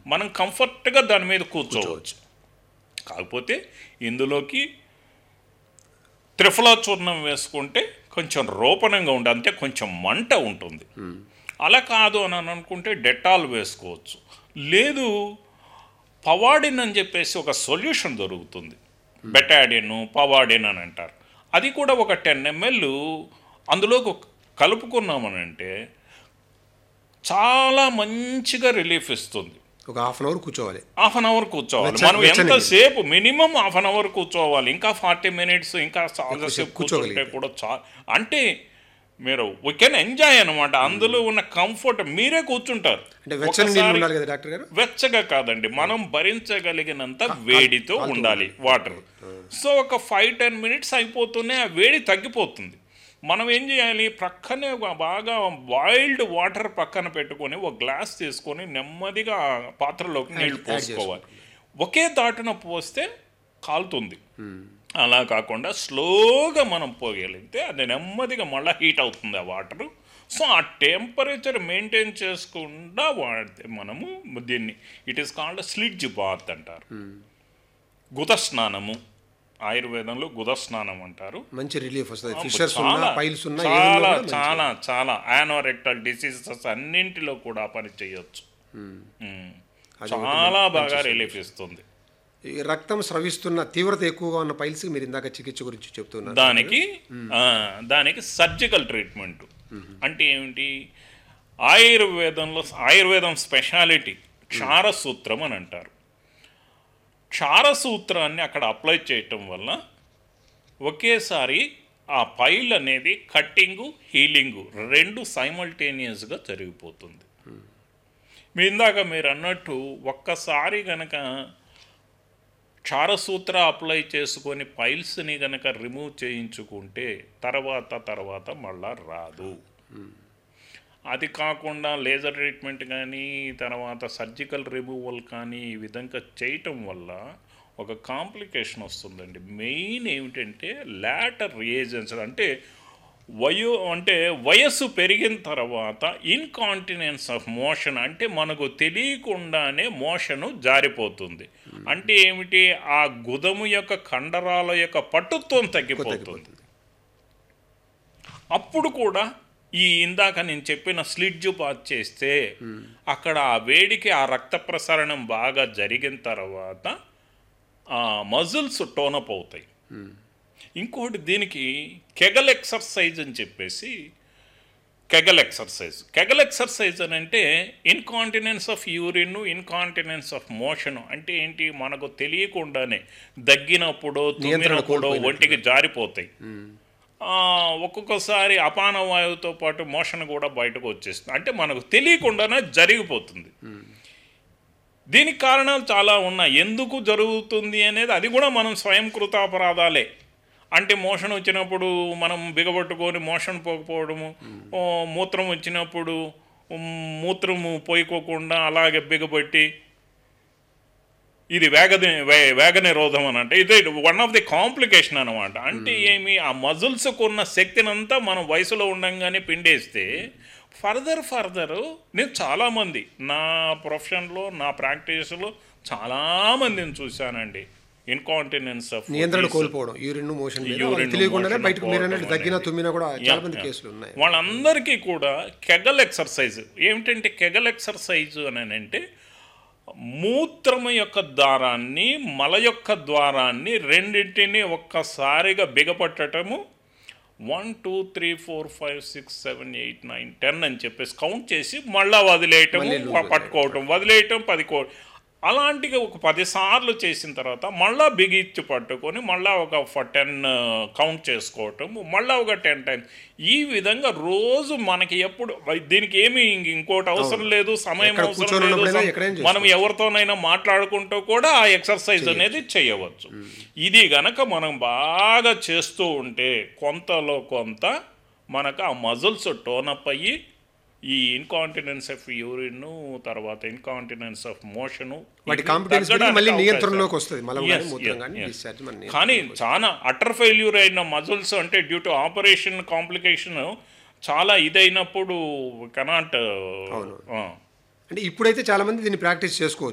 మనం కంఫర్ట్గా దాని మీద కూర్చోవచ్చు కాకపోతే ఇందులోకి త్రిఫలా చూర్ణం వేసుకుంటే కొంచెం రోపణంగా ఉంటుంది అంతే కొంచెం మంట ఉంటుంది అలా కాదు అని అని అనుకుంటే డెటాల్ వేసుకోవచ్చు లేదు పవాడిన్ అని చెప్పేసి ఒక సొల్యూషన్ దొరుకుతుంది బెటాడిన్ పవాడిన్ అని అంటారు అది కూడా ఒక టెన్ ఎంఎల్ అందులో కలుపుకున్నామనంటే చాలా మంచిగా రిలీఫ్ ఇస్తుంది ఒక హాఫ్ అన్ అవర్ కూర్చోవాలి హాఫ్ అన్ అవర్ కూర్చోవాలి వెచ్చ- మనం వెచ్చని ఎంతసేపు మినిమం హాఫ్ అన్ అవర్ కూర్చోవాలి ఇంకా ఫార్టీ మినిట్స్ ఇంకా చాలాసేపు కూర్చుంటే కూర్చోగలిగితే. కూడా చా అంటే మీరు వీ కెన్ ఎంజాయ్ అనమాట అందులో ఉన్న కంఫర్ట్ మీరే కూర్చుంటారు అంటే వెచ్చని నీళ్ళు ఒకసారి- ఉండాలి కదా డాక్టర్ గారు వెచ్చగా కాదండి మనం భరించగలిగినంత వేడితో ఉండాలి వాటర్ సో ఒక ఫైవ్ టెన్ మినిట్స్ అయిపోతూనే ఆ వేడి తగ్గిపోతుంది మనం ఏం చేయాలి ప్రక్కనే ఒక బాగా బాయిల్డ్ వాటర్ పక్కన పెట్టుకొని ఒక గ్లాస్ తీసుకొని నెమ్మదిగా ఆ పాత్రలోకి నీళ్లు యాడ్ పోసుకోవాలి ఒకే దాటున పోస్తే కాలుతుంది అలా కాకుండా స్లోగా మనం పోగలిగితే అది నెమ్మదిగా మళ్ళీ హీట్ అవుతుంది ఆ వాటర్ సో ఆ టెంపరేచర్ మెయింటైన్ చేసుకుండా వాడితే మనము దీన్ని it is called sitz bath అంటారు గుద స్నానము ఆయుర్వేదంలో గుద స్నానం అంటారు మంచి రిలీఫ్ వస్తుంది ఫిషర్స్ ఉన్నా చాలా పైల్స్ ఉన్నా చాలా ఏదున్నా కూడా మంచి- చాలా చాలా యానోరెక్టల్ డిసీజెస్ అన్నింటిలో కూడా పని చేయొచ్చు మ్మ్. చాలా బాగా రిలీఫ్ ఇస్తుంది ఈ రక్తం స్రవిస్తున్న తీవ్రత ఎక్కువగా ఉన్న పైల్స్ మీరు ఇందాక చికిత్స గురించి చెప్తున్నారు దానికి ఆ, దానికి సర్జికల్ ట్రీట్మెంట్ అంటే ఏమిటి ఆయుర్వేదంలో ఆయుర్వేదం స్పెషాలిటీ క్షారసూత్రం అని అంటారు క్షారసూత్రాన్ని అక్కడ అప్లై చేయటం వల్ల ఒకేసారి ఆ పైల్ అనేది కట్టింగు హీలింగు రెండు సైమల్టేనియస్గా జరిగిపోతుంది మీ ఇందాక మీరు అన్నట్టు ఒక్కసారి గనక క్షారసూత్ర అప్లై చేసుకొని పైల్స్ని గనక రిమూవ్ చేయించుకుంటే తర్వాత తర్వాత మళ్ళా రాదు అది కాకుండా లేజర్ ట్రీట్మెంట్ కానీ తర్వాత సర్జికల్ రిమూవల్ కానీ ఈ విధంగా చేయటం వల్ల ఒక కాంప్లికేషన్ వస్తుందండి మెయిన్ ఏమిటంటే లాటర్ రియేజెన్స్ అంటే వయో అంటే వయస్సు పెరిగిన తర్వాత ఇన్కాంటినెన్స్ ఆఫ్ మోషన్ అంటే మనకు తెలియకుండానే మోషను జారిపోతుంది అంటే ఏమిటి ఆ గుదము యొక్క కండరాల యొక్క పట్టుత్వం తగ్గిపోతుంది అప్పుడు కూడా ఈ ఇందాక నేను చెప్పిన స్లిడ్జు పాత్ చేస్తే అక్కడ ఆ వేడికి ఆ రక్త ప్రసరణం బాగా జరిగిన తర్వాత ఆ మజిల్స్ టోనప్ అవుతాయి ఇంకోటి దీనికి కెగల్ ఎక్సర్సైజ్ అని చెప్పేసి కెగల్ ఎక్సర్సైజ్ కెగల్ ఎక్సర్సైజ్ అని అంటే incontinence of urine incontinence of motion అంటే ఏంటి మనకు తెలియకుండానే దగ్గినప్పుడు తుమ్మినప్పుడు ఒంటికి జారిపోతాయి ఆ, ఒక్కొక్కసారి అపాన వాయువుతో పాటు మోషన్ కూడా బయటకు వచ్చేస్తుంది అంటే మనకు తెలియకుండానే జరిగిపోతుంది దీనికి కారణాలు చాలా ఉన్నాయి ఎందుకు జరుగుతుంది అనేది అది కూడా మనం స్వయం కృతాపరాధాలే అంటే మోషన్ వచ్చినప్పుడు మనం బిగబట్టుకొని మోషన్ పోకపోవడము ఓ, మూత్రం వచ్చినప్పుడు ఉమ్, మూత్రము పోయికోకుండా అలాగే బిగబట్టి ఇది వేగ వేగ నిరోధం అని అంటే ఇది వన్ ఆఫ్ ది కాంప్లికేషన్ అనమాట అంటే ఏమి ఆ మజిల్స్కు ఉన్న శక్తిని అంతా మనం వయసులో ఉండంగానే పిండేస్తే ఫర్దర్ ఫర్దర్ నేను చాలామంది నా ప్రొఫెషన్లో నా ప్రాక్టీస్లో చాలామందిని చూశానండి ఇన్కాంటినెన్స్ ఆఫ్ నియంత్రణ కోల్పోవడం యూరిన్ మోషన్ మీద Urine, వాళ్ళకి తెలియకుండానే motion బయటకు మీరు అన్నట్టు పోవడం తగ్గినా అనేది. తుమ్మినా కూడా చాలా మంది Yeah, కేసులు ఉన్నాయి వాళ్ళందరికీ కూడా కెగల్ ఎక్సర్సైజ్ ఏమిటంటే కెగల్ ఎక్సర్సైజ్ అని అంటే మూత్రము యొక్క ద్వారాన్ని మల యొక్క ద్వారాన్ని రెండింటిని ఒక్కసారిగా బిగపట్టటము one two three four five six seven eight nine ten అని చెప్పేసి కౌంట్ చేసి మళ్ళా వదిలేయటం పట్టుకోవటం వదిలేయటం పది కో అలాంటిగా ఒక పది సార్లు చేసిన తర్వాత మళ్ళా బిగించి పట్టుకొని మళ్ళా ఒక టెన్ కౌంట్ చేసుకోవటం మళ్ళా ఒక టెన్ టైమ్స్ ఈ విధంగా రోజు మనకి ఎప్పుడు దీనికి ఏమి ఇంక- ఇంకోటి అవసరం లేదు సమయం ఎక్కడ అవసరం కూర్చొని లేదు ఉన్నప్పుడైనా సం- ఎక్కడైనా మనం ఎవరితోనైనా మాట్లాడుకుంటూ కూడా ఆ ఎక్సర్సైజ్ అనేది చేయవచ్చు ఇది గనక మనం బాగా చేస్తూ ఉంటే కొంతలో కొంత మనకు ఆ మజిల్స్ టోనప్ అయ్యి ఈ ఇన్కాంటినెన్స్ ఆఫ్ యూరిన్ తర్వాత ఇన్కాంటినెన్స్ ఆఫ్ మోషను వాటి కాంపిటెన్స్ మళ్ళీ నియంత్రణలోకి వస్తుంది మలం కానీ మూత్రం కానీ డిశ్చార్జ్ మన నియంత్రణ- కానీ చాలా అటర్ ఫెయిల్యూర్ అయిన మజిల్స్ అంటే డ్యూ టు ఆపరేషన్ కాంప్లికేషన్ చాలా ఇదైనప్పుడు కెనాట్ అంటే ఇప్పుడైతే చాలా మంది దీన్ని ప్రాక్టీస్ చేసుకోవచ్చు